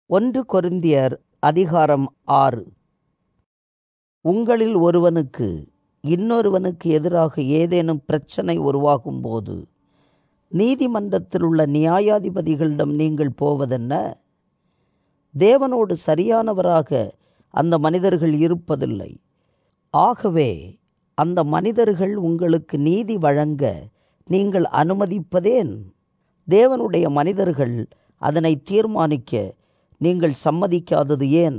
ஒன்று கொரிந்தியர் அதிகாரம் ஆறு உங்களில் ஒருவனுக்கு இன்னொருவனுக்கு எதிராக ஏதேனும் பிரச்சனை உருவாகும் போது நீதிமன்றத்தில் உள்ள நியாயாதிபதிகளிடம் நீங்கள் போவதென்ன தேவனோடு சரியானவராக அந்த மனிதர்கள் இருப்பதில்லை ஆகவே அந்த மனிதர்கள் உங்களுக்கு நீதி வழங்க நீங்கள் அனுமதிப்பதேன் தேவனுடைய மனிதர்கள் அதனை தீர்மானிக்க நீங்கள் சம்மதிக்காதது ஏன்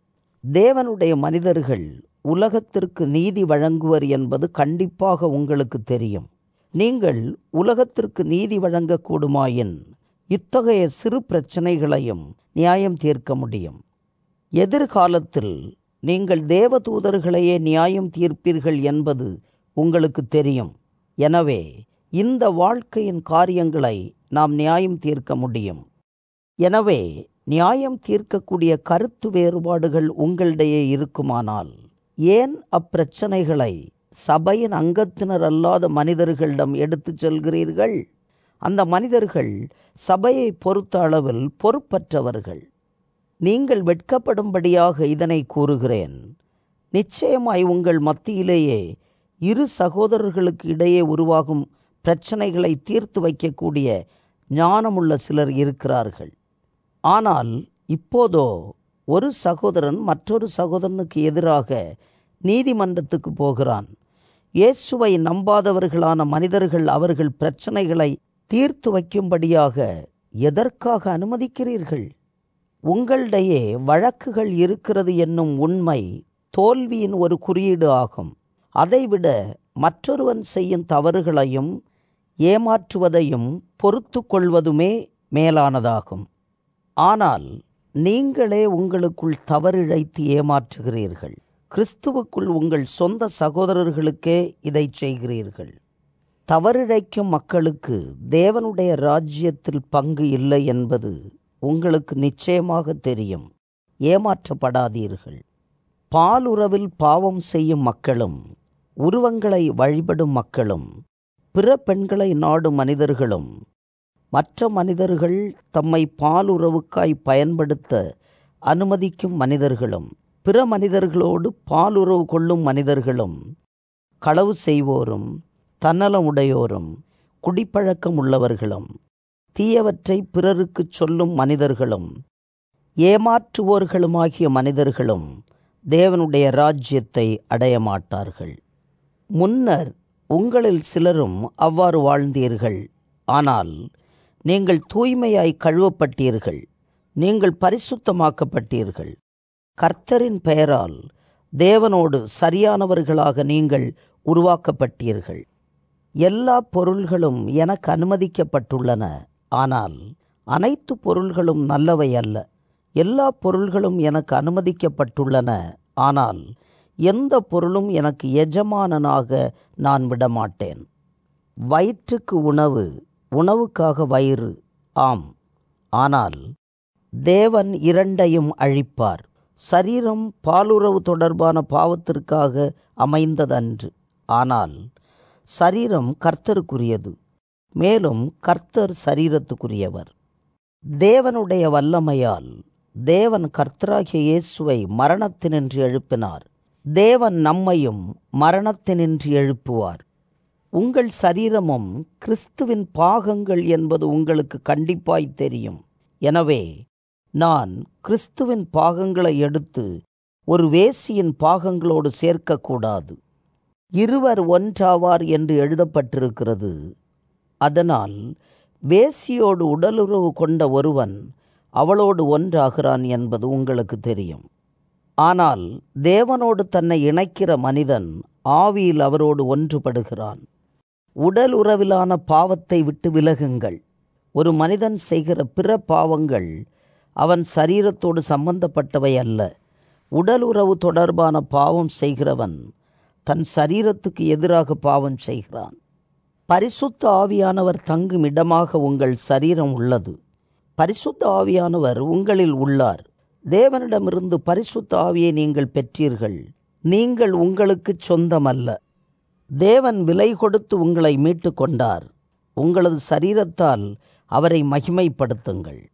தேவனுடைய மனிதர்கள் உலகத்திற்கு நீதி வழங்குவர் என்பது கண்டிப்பாக உங்களுக்கு தெரியும் நீங்கள் உலகத்திற்கு நீதி வழங்கக்கூடுமாயின் இத்தகைய சிறு பிரச்சனைகளையும் நியாயம் தீர்க்க முடியும் எதிர்காலத்தில் நீங்கள் தேவதூதர்களையே நியாயம் தீர்ப்பீர்கள் என்பது உங்களுக்கு தெரியும் எனவே இந்த வாழ்க்கையின் காரியங்களை நாம் நியாயம் தீர்க்க முடியும் எனவே நியாயம் தீர்க்கக்கூடிய கருத்து வேறுபாடுகள் உங்களிடையே இருக்குமானால் ஏன் அப்பிரச்சனைகளை சபையின் அங்கத்தினர் அல்லாத மனிதர்களிடம் எடுத்துச் செல்கிறீர்கள் அந்த மனிதர்கள் சபையை பொறுத்த அளவில் பொறுப்பற்றவர்கள் நீங்கள் வெட்கப்படும்படியாக இதனை கூறுகிறேன் நிச்சயமாய் உங்கள் மத்தியிலேயே இரு சகோதரர்களுக்கு இடையே உருவாகும் பிரச்சனைகளை தீர்த்து வைக்கக்கூடிய ஞானமுள்ள சிலர் இருக்கிறார்கள் ஆனால் இப்போதோ ஒரு சகோதரன் மற்றொரு சகோதரனுக்கு எதிராக நீதிமன்றத்துக்கு போகிறான் இயேசுவை நம்பாதவர்களான மனிதர்கள் அவர்கள் பிரச்சனைகளை தீர்த்து வைக்கும்படியாக எதற்காக அனுமதிக்கிறீர்கள் உங்களிடையே வழக்குகள் இருக்கிறது என்னும் உண்மை தோல்வியின் ஒரு குறியீடு ஆகும் அதைவிட மற்றொருவன் செய்யும் தவறுகளையும் ஏமாற்றுவதையும் பொறுத்து கொள்வதுமே மேலானதாகும் ஆனால் நீங்களே உங்களுக்குள் தவறிழைத்து ஏமாற்றுகிறீர்கள் கிறிஸ்துவுக்குள் உங்கள் சொந்த சகோதரர்களுக்கே இதை செய்கிறீர்கள் தவறிழைக்கும் மக்களுக்கு தேவனுடைய ராஜ்யத்தில் பங்கு இல்லை என்பது உங்களுக்கு நிச்சயமாக தெரியும் ஏமாற்றப்படாதீர்கள் பாலுறவில் பாவம் செய்யும் மக்களும் உருவங்களை வழிபடும் மக்களும் பிற பெண்களை நாடும் மனிதர்களும் மற்ற மனிதர்கள் தம்மை பாலுறவுக்காய் பயன்படுத்த அனுமதிக்கும் மனிதர்களும் பிற மனிதர்களோடு பாலுறவு கொள்ளும் மனிதர்களும் களவு செய்வோரும் தன்னலமுடையோரும் குடிப்பழக்கம் உள்ளவர்களும் தீயவற்றை பிறருக்கு சொல்லும் மனிதர்களும் ஏமாற்றுவோர்களுமாகிய மனிதர்களும் தேவனுடைய ராஜ்யத்தை அடைய மாட்டார்கள் முன்னர் உங்களில் சிலரும் அவ்வாறு வாழ்ந்தீர்கள் ஆனால் நீங்கள் தூய்மையாய் கழுவப்பட்டீர்கள் நீங்கள் பரிசுத்தமாக்கப்பட்டீர்கள் கர்த்தரின் பெயரால் தேவனோடு சரியானவர்களாக நீங்கள் உருவாக்கப்பட்டீர்கள் எல்லா பொருள்களும் எனக்கு அனுமதிக்கப்பட்டுள்ளன ஆனால் அனைத்து பொருள்களும் நல்லவை அல்ல எல்லா பொருள்களும் எனக்கு அனுமதிக்கப்பட்டுள்ளன ஆனால் எந்த பொருளும் எனக்கு எஜமானனாக நான் விடமாட்டேன் வயிற்றுக்கு உணவு உணவுக்காக வயிறு ஆம் ஆனால் தேவன் இரண்டையும் அழிப்பார் சரீரம் பாலுறவு தொடர்பான பாவத்திற்காக அமைந்ததன்று ஆனால் சரீரம் கர்த்தருக்குரியது மேலும் கர்த்தர் சரீரத்துக்குரியவர் தேவனுடைய வல்லமையால் தேவன் கர்த்தராகிய இயேசுவை மரணத்தினின்று எழுப்பினார் தேவன் நம்மையும் மரணத்தினின்று எழுப்புவார் உங்கள் சரீரமும் கிறிஸ்துவின் பாகங்கள் என்பது உங்களுக்கு கண்டிப்பாய் தெரியும் எனவே நான் கிறிஸ்துவின் பாகங்களை எடுத்து ஒரு வேசியின் பாகங்களோடு சேர்க்கக்கூடாது இருவர் ஒன்றாவார் என்று எழுதப்பட்டிருக்கிறது அதனால் வேசியோடு உடலுறவு கொண்ட ஒருவன் அவளோடு ஒன்றாகிறான் என்பது உங்களுக்கு தெரியும் ஆனால் தேவனோடு தன்னை இணைக்கிற மனிதன் ஆவியில் அவரோடு ஒன்றுபடுகிறான் உடல் உறவிலான பாவத்தை விட்டு விலகுங்கள் ஒரு மனிதன் செய்கிற பிற பாவங்கள் அவன் சரீரத்தோடு சம்பந்தப்பட்டவை அல்ல உடல் உறவு தொடர்பான பாவம் செய்கிறவன் தன் சரீரத்துக்கு எதிராக பாவம் செய்கிறான் பரிசுத்த ஆவியானவர் தங்கும் இடமாக உங்கள் சரீரம் உள்ளது பரிசுத்த ஆவியானவர் உங்களில் உள்ளார் தேவனிடமிருந்து பரிசுத்த ஆவியை நீங்கள் பெற்றீர்கள் நீங்கள் உங்களுக்கு சொந்தமல்ல தேவன் விலை கொடுத்து உங்களை மீட்டு கொண்டார் உங்களது சரீரத்தால் அவரை மகிமைப்படுத்துங்கள்